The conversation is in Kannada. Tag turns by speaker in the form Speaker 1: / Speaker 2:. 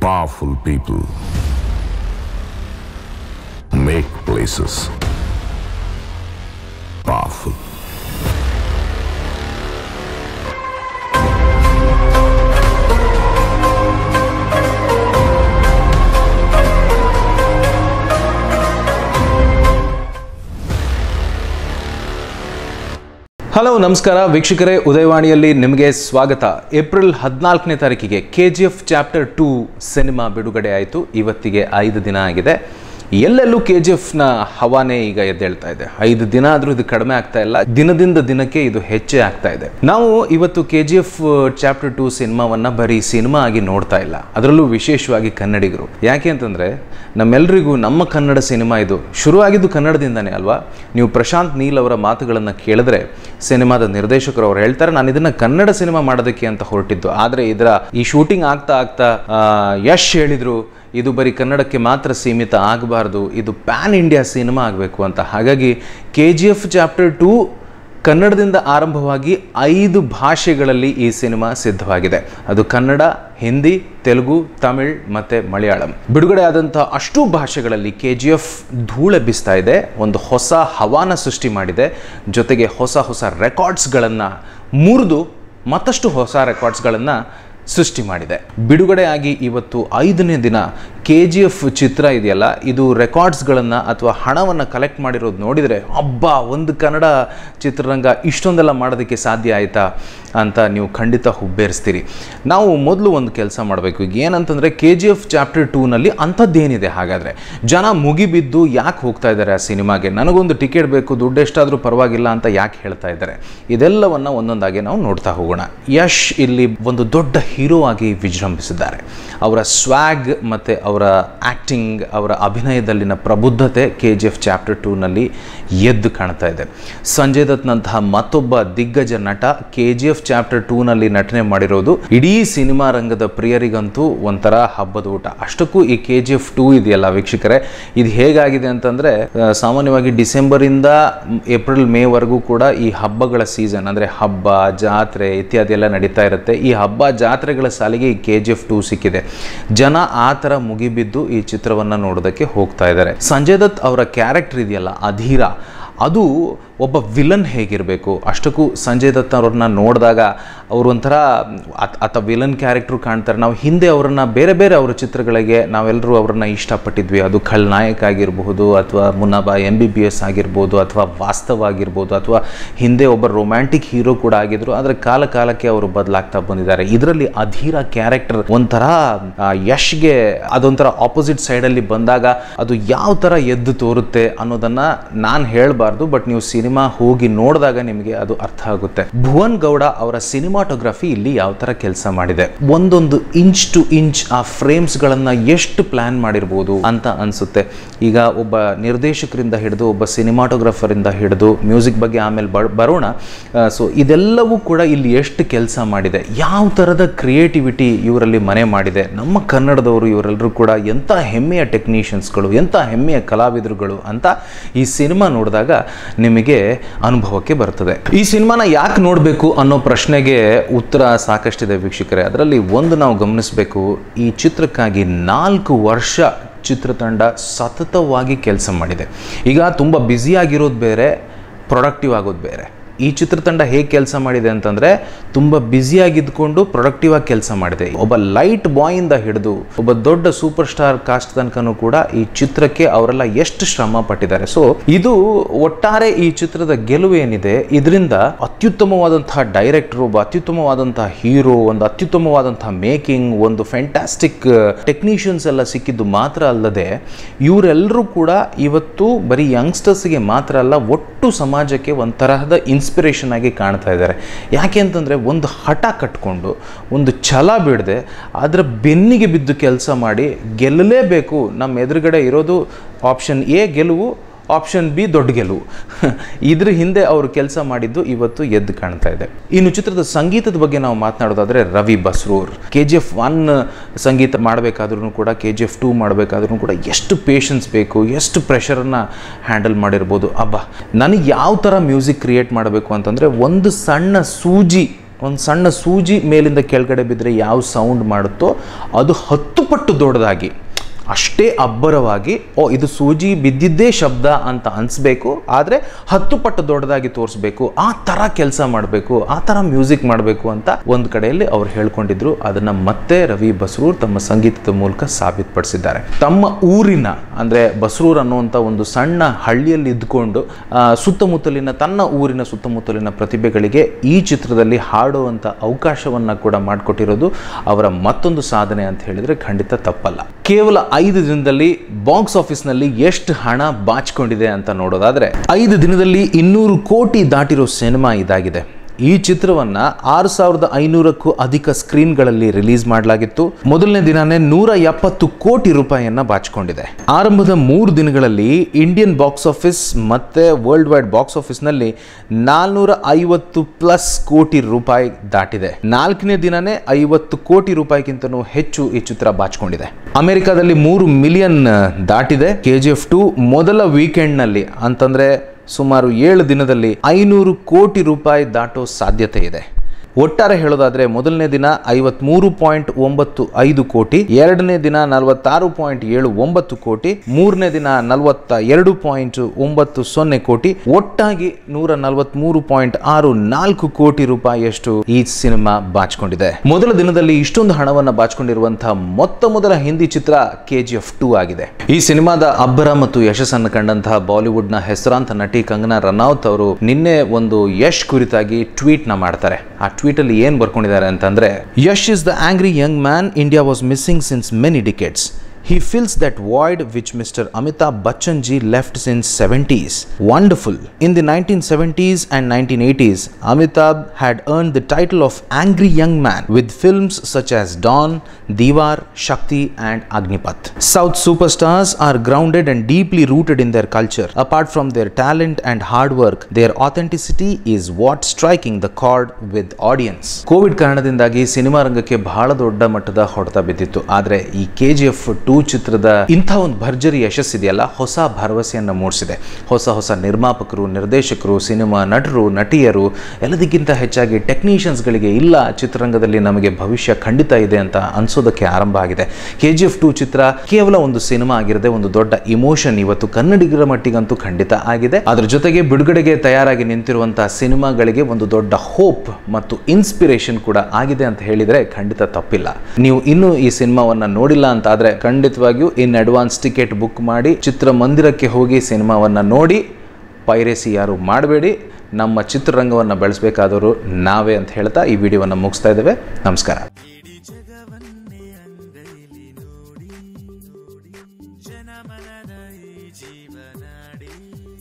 Speaker 1: Powerful people make places powerful.
Speaker 2: Hello ನಮಸ್ಕಾರ ವೀಕ್ಷಕರೇ ಉದಯವಾಣಿಯಲ್ಲಿ ನಿಮಗೆ ಸ್ವಾಗತ ಏಪ್ರಿಲ್ ಹದಿನಾಲ್ಕನೇ ತಾರೀಕಿಗೆ K G F chapter two cinema ಬಿಡುಗಡೆ ಆಯಿತು ಇವತ್ತಿಗೆ ಐದು ದಿನ ಆಗಿದೆ ಎಲ್ಲೆಲ್ಲೂ ಕೆ ಜಿ ಎಫ್ನ ಹವಾನೇ ಈಗ ಎದ್ದೇಳ್ತಾ ಇದೆ ಐದು ದಿನ ಆದರೂ ಇದು ಕಡಿಮೆ ಆಗ್ತಾ ಇಲ್ಲ ದಿನದಿಂದ ದಿನಕ್ಕೆ ಇದು ಹೆಚ್ಚೇ ಆಗ್ತಾ ಇದೆ ನಾವು ಇವತ್ತು K G F chapter two ಸಿನಿಮಾವನ್ನ ಬರೀ ಸಿನಿಮಾ ಆಗಿ ನೋಡ್ತಾ ಇಲ್ಲ ಅದರಲ್ಲೂ ವಿಶೇಷವಾಗಿ ಕನ್ನಡಿಗರು ಯಾಕೆ ಅಂತಂದ್ರೆ ನಮ್ಮೆಲ್ಲರಿಗೂ ನಮ್ಮ ಕನ್ನಡ ಸಿನಿಮಾ ಇದು ಶುರುವಾಗಿದ್ದು ಕನ್ನಡದಿಂದನೇ ಅಲ್ವಾ ನೀವು ಪ್ರಶಾಂತ್ ನೀಲ್ ಅವರ ಮಾತುಗಳನ್ನು ಕೇಳಿದ್ರೆ ಸಿನಿಮಾದ ನಿರ್ದೇಶಕರು ಅವ್ರು ಹೇಳ್ತಾರೆ ನಾನು ಇದನ್ನ ಕನ್ನಡ ಸಿನಿಮಾ ಮಾಡೋದಕ್ಕೆ ಅಂತ ಹೊರಟಿದ್ದು ಆದರೆ ಇದರ ಈ ಶೂಟಿಂಗ್ ಆಗ್ತಾ ಆಗ್ತಾ ಆ, ಯಶ್ ಹೇಳಿದ್ರು ಇದು ಬರೀ ಕನ್ನಡಕ್ಕೆ ಮಾತ್ರ ಸೀಮಿತ ಆಗಬಾರ್ದು ಇದು ಪ್ಯಾನ್ ಇಂಡಿಯಾ ಸಿನಿಮಾ ಆಗಬೇಕು ಅಂತ ಹಾಗಾಗಿ K G F chapter two ಕನ್ನಡದಿಂದ ಆರಂಭವಾಗಿ ಐದು ಭಾಷೆಗಳಲ್ಲಿ ಈ ಸಿನಿಮಾ ಸಿದ್ಧವಾಗಿದೆ ಅದು ಕನ್ನಡ ಹಿಂದಿ ತೆಲುಗು ತಮಿಳ್ ಮತ್ತು ಮಲಯಾಳಂ ಬಿಡುಗಡೆ ಆದಂಥ ಅಷ್ಟೂ ಭಾಷೆಗಳಲ್ಲಿ ಕೆ ಜಿ ಎಫ್ ಧೂಳೆಬ್ಬಿಸ್ತಾ ಇದೆ ಒಂದು ಹೊಸ ಹವಾನ ಸೃಷ್ಟಿ ಮಾಡಿದೆ ಜೊತೆಗೆ ಹೊಸ ಹೊಸ ರೆಕಾರ್ಡ್ಸ್ಗಳನ್ನು ಮುರಿದು ಮತ್ತಷ್ಟು ಹೊಸ ರೆಕಾರ್ಡ್ಸ್ಗಳನ್ನು ಸೃಷ್ಟಿ ಮಾಡಿದೆ ಬಿಡುಗಡೆ ಆಗಿ ಇವತ್ತು ಐದನೇ ದಿನ ಕೆ ಜಿ ಎಫ್ ಚಿತ್ರ ಇದೆಯಲ್ಲ ಇದು ರೆಕಾರ್ಡ್ಸ್ಗಳನ್ನು ಅಥವಾ ಹಣವನ್ನು ಕಲೆಕ್ಟ್ ಮಾಡಿರೋದು ನೋಡಿದರೆ ಅಬ್ಬಾ ಒಂದು ಕನ್ನಡ ಚಿತ್ರರಂಗ ಇಷ್ಟೊಂದೆಲ್ಲ ಮಾಡೋದಕ್ಕೆ ಸಾಧ್ಯ ಆಯಿತಾ ಅಂತ ನೀವು ಖಂಡಿತ ಹುಬ್ಬೇರಿಸ್ತೀರಿ ನಾವು ಮೊದಲು ಒಂದು ಕೆಲಸ ಮಾಡಬೇಕು ಈಗ ಏನಂತಂದರೆ ಕೆ ಜಿ ಎಫ್ ಚಾಪ್ಟರ್ ಟೂನಲ್ಲಿ ಅಂಥದ್ದೇನಿದೆ ಹಾಗಾದರೆ ಜನ ಮುಗಿಬಿದ್ದು ಯಾಕೆ ಹೋಗ್ತಾ ಇದ್ದಾರೆ ಆ ಸಿನಿಮಾಗೆ ನನಗೊಂದು ಟಿಕೆಟ್ ಬೇಕು ದುಡ್ಡು ಎಷ್ಟಾದರೂ ಪರವಾಗಿಲ್ಲ ಅಂತ ಯಾಕೆ ಹೇಳ್ತಾ ಇದ್ದಾರೆ ಇದೆಲ್ಲವನ್ನು ಒಂದೊಂದಾಗಿ ನಾವು ನೋಡ್ತಾ ಹೋಗೋಣ ಯಶ್ ಇಲ್ಲಿ ಒಂದು ದೊಡ್ಡ ಹೀರೋ ಆಗಿ ವಿಜೃಂಭಿಸಿದ್ದಾರೆ ಅವರ ಸ್ವ್ಯಾಗ್ ಮತ್ತು ಅವರ ಆ್ಯಕ್ಟಿಂಗ್ ಅವರ ಅಭಿನಯದಲ್ಲಿನ ಪ್ರಬುದ್ಧತೆ ಕೆ ಜಿ ಎಫ್ ಚಾಪ್ಟರ್ ಟೂನಲ್ಲಿ ಎದ್ದು ಕಾಣ್ತಾ ಇದೆ ಸಂಜಯ್ ದತ್ನಂತಹ ಮತ್ತೊಬ್ಬ ದಿಗ್ಗಜ ನಟ ಕೆ ಜಿ ಎಫ್ ಚಾಪ್ಟರ್ ಟೂನಲ್ಲಿ ನಟನೆ ಮಾಡಿರೋದು ಇಡೀ ಸಿನಿಮಾ ರಂಗದ ಪ್ರಿಯರಿಗಂತೂ ಒಂಥರ ಹಬ್ಬದ ಊಟ ಅಷ್ಟಕ್ಕೂ ಈ ಕೆ ಜಿ ಎಫ್ ಟೂ ಇದೆಯಲ್ಲ ವೀಕ್ಷಕರೇ ಇದು ಹೇಗಾಗಿದೆ ಅಂತಂದರೆ ಸಾಮಾನ್ಯವಾಗಿ ಡಿಸೆಂಬರಿಂದ ಏಪ್ರಿಲ್ ಮೇವರೆಗೂ ಕೂಡ ಈ ಹಬ್ಬಗಳ ಸೀಸನ್ ಅಂದರೆ ಹಬ್ಬ ಜಾತ್ರೆ ಇತ್ಯಾದಿ ಎಲ್ಲ ನಡೀತಾ ಇರುತ್ತೆ ಈ ಹಬ್ಬ ಜಾತ್ರೆಗಳ ಸಾಲಿಗೆ ಈ ಕೆ ಜಿ ಎಫ್ ಟೂ ಸಿಕ್ಕಿದೆ ಜನ ಆ ಥರ ಮುಗಿಬಿದ್ದು ಈ ಚಿತ್ರವನ್ನು ನೋಡೋದಕ್ಕೆ ಹೋಗ್ತಾ ಇದ್ದಾರೆ ಸಂಜಯ್ ದತ್ ಅವರ ಕ್ಯಾರೆಕ್ಟರ್ ಇದೆಯಲ್ಲ ಅಧೀರ ಅದು ಒಬ್ಬ ವಿಲನ್ ಹೇಗಿರಬೇಕು ಅಷ್ಟಕ್ಕೂ ಸಂಜಯ್ ದತ್ ಅವ್ರನ್ನ ನೋಡಿದಾಗ ಅವರು ಒಂಥರ ಅತ್ ಆತ ವಿಲನ್ ಕ್ಯಾರೆಕ್ಟ್ರು ಕಾಣ್ತಾರೆ ನಾವು ಹಿಂದೆ ಅವರನ್ನು ಬೇರೆ ಬೇರೆ ಅವರ ಚಿತ್ರಗಳಿಗೆ ನಾವೆಲ್ಲರೂ ಅವರನ್ನ ಇಷ್ಟಪಟ್ಟಿದ್ವಿ ಅದು ಖಳ್ನಾಯಕ್ ಆಗಿರಬಹುದು ಅಥವಾ Munnabhai M B B S ಆಗಿರ್ಬೋದು ಅಥವಾ ವಾಸ್ತವ ಆಗಿರ್ಬೋದು ಅಥವಾ ಹಿಂದೆ ಒಬ್ಬ ರೊಮ್ಯಾಂಟಿಕ್ ಹೀರೋ ಕೂಡ ಆಗಿದ್ರು ಆದರೆ ಕಾಲ ಕಾಲಕ್ಕೆ ಅವರು ಬದಲಾಗ್ತಾ ಬಂದಿದ್ದಾರೆ ಇದರಲ್ಲಿ ಅಧೀರ ಕ್ಯಾರೆಕ್ಟರ್ ಒಂಥರ ಆ, ಯಶ್ಗೆ ಅದೊಂಥರ ಆಪೋಸಿಟ್ ಸೈಡಲ್ಲಿ ಬಂದಾಗ ಅದು ಯಾವ ಥರ ಎದ್ದು ತೋರುತ್ತೆ ಅನ್ನೋದನ್ನ ನಾನು ಹೇಳಬಾರ್ದು ಬಟ್ ನೀವು ಸಿನಿಮಾ ಹೋಗಿ ನೋಡಿದಾಗ ನಿಮಗೆ ಅದು ಅರ್ಥ ಆಗುತ್ತೆ ಭುವನ್ ಗೌಡ ಅವರ ಸಿನಿಮಾಟೋಗ್ರಫಿ ಇಲ್ಲಿ ಯಾವ ಥರ ಕೆಲಸ ಮಾಡಿದೆ ಒಂದೊಂದು ಇಂಚ್ ಟು ಇಂಚ್ ಆ ಫ್ರೇಮ್ಸ್ಗಳನ್ನ ಎಷ್ಟು ಪ್ಲಾನ್ ಮಾಡಿರ್ಬೋದು ಅಂತ ಅನ್ಸುತ್ತೆ ಈಗ ಒಬ್ಬ ನಿರ್ದೇಶಕರಿಂದ ಹಿಡಿದು ಒಬ್ಬ ಸಿನಿಮಾಟೋಗ್ರಫರಿಂದ ಹಿಡಿದು ಮ್ಯೂಸಿಕ್ ಬಗ್ಗೆ ಆಮೇಲೆ ಬ ಬರೋಣ ಸೊ ಇದೆಲ್ಲವೂ ಕೂಡ ಇಲ್ಲಿ ಎಷ್ಟು ಕೆಲಸ ಮಾಡಿದೆ ಯಾವ ಥರದ ಕ್ರಿಯೇಟಿವಿಟಿ ಇವರಲ್ಲಿ ಮನೆ ಮಾಡಿದೆ ನಮ್ಮ ಕನ್ನಡದವರು ಇವರೆಲ್ಲರೂ ಕೂಡ ಎಂಥ ಹೆಮ್ಮೆಯ ಟೆಕ್ನಿಷಿಯನ್ಸ್ಗಳು ಎಂಥ ಹೆಮ್ಮೆಯ ಕಲಾವಿದರುಗಳು ಅಂತ ಈ ಸಿನಿಮಾ ನೋಡಿದಾಗ ನಿಮಗೆ ಅನುಭವಕ್ಕೆ ಬರ್ತದೆ ಈ ಸಿನಿಮಾನ ಯಾಕೆ ನೋಡಬೇಕು ಅನ್ನೋ ಪ್ರಶ್ನೆಗೆ ಉತ್ತರ ಸಾಕಷ್ಟಿದೆ ವೀಕ್ಷಕರೇ ಅದರಲ್ಲಿ ಒಂದು ನಾವು ಗಮನಿಸಬೇಕು ಈ ಚಿತ್ರಕ್ಕಾಗಿ ನಾಲ್ಕು ವರ್ಷ ಚಿತ್ರತಂಡ ಸತತವಾಗಿ ಕೆಲಸ ಮಾಡಿದೆ ಈಗ ತುಂಬ ಬ್ಯುಸಿಯಾಗಿರೋದು ಬೇರೆ ಪ್ರೊಡಕ್ಟಿವ್ ಆಗೋದು ಬೇರೆ ಈ ಚಿತ್ರತಂಡ ಹೇಗೆ ಕೆಲಸ ಮಾಡಿದೆ ಅಂತಂದರೆ ತುಂಬ ಬ್ಯುಸಿಯಾಗಿದ್ದುಕೊಂಡು ಪ್ರೊಡಕ್ಟಿವ್ ಆಗಿ ಕೆಲಸ ಮಾಡಿದೆ ಒಬ್ಬ ಲೈಟ್ ಬಾಯಿಂದ ಹಿಡಿದು ಒಬ್ಬ ದೊಡ್ಡ ಸೂಪರ್ ಸ್ಟಾರ್ ಕಾಸ್ಟ್ ತನಕನೂ ಕೂಡ ಈ ಚಿತ್ರಕ್ಕೆ ಅವರೆಲ್ಲ ಎಷ್ಟು ಶ್ರಮ ಪಟ್ಟಿದ್ದಾರೆ ಸೊ ಇದು ಒಟ್ಟಾರೆ ಈ ಚಿತ್ರದ ಗೆಲುವು ಏನಿದೆ ಇದರಿಂದ ಅತ್ಯುತ್ತಮವಾದಂತಹ ಡೈರೆಕ್ಟರ್ ಒಬ್ಬ ಅತ್ಯುತ್ತಮವಾದಂತಹ ಹೀರೋ ಒಂದು ಅತ್ಯುತ್ತಮವಾದಂತಹ ಮೇಕಿಂಗ್ ಒಂದು ಫ್ಯಾಂಟಾಸ್ಟಿಕ್ ಟೆಕ್ನಿಷಿಯನ್ಸ್ ಎಲ್ಲ ಸಿಕ್ಕಿದ್ದು ಮಾತ್ರ ಅಲ್ಲದೆ ಇವರೆಲ್ಲರೂ ಕೂಡ ಇವತ್ತು ಬರೀ ಯಂಗ್ಸ್ಟರ್ಸ್ಗೆ ಮಾತ್ರ ಅಲ್ಲ ಒಟ್ಟು ಸಮಾಜಕ್ಕೆ ಒಂದು ತರಹದ ಇನ್ಸ್ಪಿರೇಷನ್ ಆಗಿ ಕಾಣ್ತಾ ಇದ್ದಾರೆ ಯಾಕೆ ಅಂತಂದರೆ ಒಂದು ಹಠ ಕಟ್ಕೊಂಡು ಒಂದು ಛಲ ಬಿಡದೆ ಅದರ ಬೆನ್ನಿಗೆ ಬಿದ್ದು ಕೆಲಸ ಮಾಡಿ ಗೆಲ್ಲಲೇಬೇಕು ನಮ್ಮ ಎದುರುಗಡೆ ಇರೋದು ಆಪ್ಷನ್ ಎ ಗೆಲುವು ಆಪ್ಷನ್ ಬಿ ದೊಡ್ಡ ಗೆಲುವು ಇದ್ರ ಹಿಂದೆ ಅವರು ಕೆಲಸ ಮಾಡಿದ್ದು ಇವತ್ತು ಎದ್ದು ಕಾಣ್ತಾ ಇದೆ ಇನ್ನು ಚಿತ್ರದ ಸಂಗೀತದ ಬಗ್ಗೆ ನಾವು ಮಾತನಾಡೋದಾದ್ರೆ Ravi Basrur K G F one ಸಂಗೀತ ಮಾಡಬೇಕಾದ್ರೂ ಕೂಡ ಕೆ ಜಿ ಎಫ್ ಟೂ ಮಾಡಬೇಕಾದ್ರೂ ಕೂಡ ಎಷ್ಟು ಪೇಷನ್ಸ್ ಬೇಕು ಎಷ್ಟು ಪ್ರೆಷರನ್ನು ಹ್ಯಾಂಡಲ್ ಮಾಡಿರ್ಬೋದು ಅಬ್ಬಾ ನನಗೆ ಯಾವ ಥರ ಮ್ಯೂಸಿಕ್ ಕ್ರಿಯೇಟ್ ಮಾಡಬೇಕು ಅಂತಂದರೆ ಒಂದು ಸಣ್ಣ ಸೂಜಿ ಒಂದು ಸಣ್ಣ ಸೂಜಿ ಮೇಲಿಂದ ಕೆಳಗಡೆ ಬಿದ್ದರೆ ಯಾವ ಸೌಂಡ್ ಮಾಡುತ್ತೋ ಅದು ಹತ್ತು ಪಟ್ಟು ದೊಡ್ಡದಾಗಿ ಅಷ್ಟೇ ಅಬ್ಬರವಾಗಿ ಓ ಇದು ಸೂಜಿ ಬಿದ್ದಿದ್ದೇ ಶಬ್ದ ಅಂತ ಅನಿಸ್ಬೇಕು ಆದರೆ ಹತ್ತು ಪಟ್ಟು ದೊಡ್ಡದಾಗಿ ತೋರಿಸ್ಬೇಕು ಆ ಥರ ಕೆಲಸ ಮಾಡಬೇಕು ಆ ಥರ ಮ್ಯೂಸಿಕ್ ಮಾಡಬೇಕು ಅಂತ ಒಂದು ಕಡೆಯಲ್ಲಿ ಅವ್ರು ಹೇಳ್ಕೊಂಡಿದ್ರು ಅದನ್ನು ಮತ್ತೆ ರವಿ ಬಸ್ರೂರ್ ತಮ್ಮ ಸಂಗೀತದ ಮೂಲಕ ಸಾಬೀತುಪಡಿಸಿದ್ದಾರೆ ತಮ್ಮ ಊರಿನ ಅಂದರೆ ಬಸ್ರೂರ್ ಅನ್ನುವಂಥ ಒಂದು ಸಣ್ಣ ಹಳ್ಳಿಯಲ್ಲಿ ಇದ್ದುಕೊಂಡು ಆ, ಸುತ್ತಮುತ್ತಲಿನ ತನ್ನ ಊರಿನ ಸುತ್ತಮುತ್ತಲಿನ ಪ್ರತಿಭೆಗಳಿಗೆ ಈ ಚಿತ್ರದಲ್ಲಿ ಹಾಡುವಂಥ ಅವಕಾಶವನ್ನು ಕೂಡ ಮಾಡಿಕೊಟ್ಟಿರೋದು ಅವರ ಮತ್ತೊಂದು ಸಾಧನೆ ಅಂತ ಹೇಳಿದರೆ ಖಂಡಿತ ತಪ್ಪಲ್ಲ ಕೇವಲ ಐದು ದಿನದಲ್ಲಿ ಬಾಕ್ಸ್ ಆಫೀಸ್ನಲ್ಲಿ ಎಷ್ಟು ಹಣ ಬಾಚಿಕೊಂಡಿದೆ ಅಂತ ನೋಡೋದಾದ್ರೆ ಐದು ದಿನದಲ್ಲಿ ಇನ್ನೂರು ಕೋಟಿ ದಾಟಿರೋ ಸಿನಿಮಾ ಇದಾಗಿದೆ ಈ ಚಿತ್ರವನ್ನ ಆರು ಸಾವಿರದ ಐನೂರಕ್ಕೂ ಅಧಿಕ ಸ್ಕ್ರೀನ್ಗಳಲ್ಲಿ ರಿಲೀಸ್ ಮಾಡಲಾಗಿತ್ತು ಮೊದಲನೇ ದಿನಾನೇ ನೂರ ಎಪ್ಪತ್ತು ಕೋಟಿ ರೂಪಾಯಿಯನ್ನ ಬಾಚಿಕೊಂಡಿದೆ ಆರಂಭದ ಮೂರು ದಿನಗಳಲ್ಲಿ ಇಂಡಿಯನ್ ಬಾಕ್ಸ್ ಆಫೀಸ್ ಮತ್ತೆ ವರ್ಲ್ಡ್ ವೈಡ್ ಬಾಕ್ಸ್ ಆಫೀಸ್ನಲ್ಲಿ ನಾಲ್ನೂರ ಐವತ್ತು ಪ್ಲಸ್ ಕೋಟಿ ರೂಪಾಯಿ ದಾಟಿದೆ ನಾಲ್ಕನೇ ದಿನನೇ ಐವತ್ತು ಕೋಟಿ ರೂಪಾಯಿಗಿಂತನೂ ಹೆಚ್ಚು ಈ ಚಿತ್ರ ಬಾಚಿಕೊಂಡಿದೆ ಅಮೆರಿಕಾದಲ್ಲಿ ಮೂರು ಮಿಲಿಯನ್ ದಾಟಿದೆ ಕೆ ಜಿ ಎಫ್ ಟು ಮೊದಲ ವೀಕೆಂಡ್ನಲ್ಲಿ ಅಂತಂದ್ರೆ ಸುಮಾರು ಏಳು ದಿನದಲ್ಲಿ ಐನೂರು ಕೋಟಿ ರೂಪಾಯಿ ದಾಟೋ ಸಾಧ್ಯತೆ ಇದೆ ಒಟ್ಟಾರೆ ಹೇಳೋದಾದ್ರೆ ಮೊದಲನೇ ದಿನ ಐವತ್ಮೂರು ಪಾಯಿಂಟ್ ಒಂಬತ್ತು ಐದು ಕೋಟಿ ಎರಡನೇ ದಿನ ನಲವತ್ತಾರು ಪಾಯಿಂಟ್ ಏಳು ಒಂಬತ್ತು ಕೋಟಿ ಮೂರನೇ ದಿನ ನಲವತ್ತ ಎರಡು ಪಾಯಿಂಟ್ ಒಂಬತ್ತು ಸೊನ್ನೆ ಕೋಟಿ ಒಟ್ಟಾಗಿ ನೂರ ನಲವತ್ಮೂರು ಪಾಯಿಂಟ್ ಆರು ನಾಲ್ಕು ಕೋಟಿ ರೂಪಾಯಿಯಷ್ಟು ಈ ಸಿನಿಮಾ ಬಾಚಿಕೊಂಡಿದೆ ಮೊದಲ ದಿನದಲ್ಲಿ ಇಷ್ಟೊಂದು ಹಣವನ್ನು ಬಾಚಿಕೊಂಡಿರುವಂತಹ ಮೊತ್ತ ಮೊದಲ ಹಿಂದಿ ಚಿತ್ರ ಕೆ ಜಿ ಎಫ್ ಟೂ ಆಗಿದೆ ಈ ಸಿನಿಮಾದ ಅಬ್ಬರ ಮತ್ತು ಯಶಸ್ಸನ್ನು ಕಂಡಂತಹ ಬಾಲಿವುಡ್ನ ಹೆಸರಾಂತ ನಟಿ ಕಂಗನಾ ರನೌತ್ ಅವರು ನಿನ್ನೆ ಒಂದು ಯಶ್ ಕುರಿತಾಗಿ ಟ್ವೀಟ್ ನ ಮಾಡ್ತಾರೆ ಆ ಟ್ವೀಟ್ ಅಲ್ಲಿ ಏನ್ ಬರ್ಕೊಂಡಿದ್ದಾರೆ ಅಂತಂದ್ರೆ Yash is the angry young man India was missing since many decades He fills that void which Mr. Amitabh Bachchan ji left since 70s. Wonderful. In the 1970s and 1980s, Amitabh had earned the title of Angry Young Man with films such as Dawn, Diwar, Shakti and Agnipath. South superstars are grounded and deeply rooted in their culture. Apart from their talent and hard work, their authenticity is what striking the chord with audience. Covid ಕಾರಣದಿಂದಾಗಿ ಸಿನಿಮಾ ರಂಗಕ್ಕೆ ಬಹಳ ದೊಡ್ಡ ಮಟ್ಟದ ಹೊಡೆತ ಬಿದ್ದಿತ್ತು ಆದರೆ ಈ ಕೆ ಜಿ ಎಫ್ ಟೂ ಚಿತ್ರದ ಇಂಥ ಒಂದು ಭರ್ಜರಿ ಯಶಸ್ಸಿದೆಯಲ್ಲ ಹೊಸ ಭರವಸೆಯನ್ನು ಮೂಡಿಸಿದೆ ಹೊಸ ಹೊಸ ನಿರ್ಮಾಪಕರು ನಿರ್ದೇಶಕರು ಸಿನಿಮಾ ನಟರು ನಟಿಯರು ಎಲ್ಲದಕ್ಕಿಂತ ಹೆಚ್ಚಾಗಿ ಟೆಕ್ನಿಷಿಯನ್ಸ್ಗಳಿಗೆ ಇಲ್ಲ ಚಿತ್ರರಂಗದಲ್ಲಿ ನಮಗೆ ಭವಿಷ್ಯ ಖಂಡಿತ ಇದೆ ಅಂತ ಅನ್ಸೋದಕ್ಕೆ ಆರಂಭ ಆಗಿದೆ ಕೆ ಜಿ ಎಫ್ ಟೂ ಚಿತ್ರ ಕೇವಲ ಒಂದು ಸಿನಿಮಾ ಆಗಿರದೆ ಒಂದು ದೊಡ್ಡ ಇಮೋಷನ್ ಇವತ್ತು ಕನ್ನಡಿಗರ ಮಟ್ಟಿಗಂತೂ ಖಂಡಿತ ಆಗಿದೆ ಅದ್ರ ಜೊತೆಗೆ ಬಿಡುಗಡೆಗೆ ತಯಾರಾಗಿ ನಿಂತಿರುವಂತಹ ಸಿನಿಮಾಗಳಿಗೆ ಒಂದು ದೊಡ್ಡ ಹೋಪ್ ಮತ್ತು ಇನ್ಸ್ಪಿರೇಷನ್ ಕೂಡ ಆಗಿದೆ ಅಂತ ಹೇಳಿದರೆ ಖಂಡಿತ ತಪ್ಪಿಲ್ಲ ನೀವು ಇನ್ನೂ ಈ ಸಿನಿಮಾವನ್ನ ನೋಡಿಲ್ಲ ಅಂತ ಆದ್ರೆ ಖಂಡಿತವಾಗಿಯೂ ಇನ್ ಅಡ್ವಾನ್ಸ್ ಟಿಕೆಟ್ ಬುಕ್ ಮಾಡಿ ಚಿತ್ರಮಂದಿರಕ್ಕೆ ಹೋಗಿ ಸಿನಿಮಾವನ್ನ ನೋಡಿ ಪೈರೇಸಿ ಯಾರು ಮಾಡಬೇಡಿ ನಮ್ಮ ಚಿತ್ರರಂಗವನ್ನು ಬೆಳೆಸಬೇಕಾದವರು ನಾವೇ ಅಂತ ಹೇಳ್ತಾ ಈ ವಿಡಿಯೋವನ್ನು ಮುಗಿಸ್ತಾ ಇದ್ದೇವೆ ನಮಸ್ಕಾರ
Speaker 3: ಇಡೀ ಜಗವನ್ನೇ ಅಂಗೈಲಿ ನೋಡಿ ನೋಡಿ ಜನಮನದ ಈ ಜೀವನಾಡಿ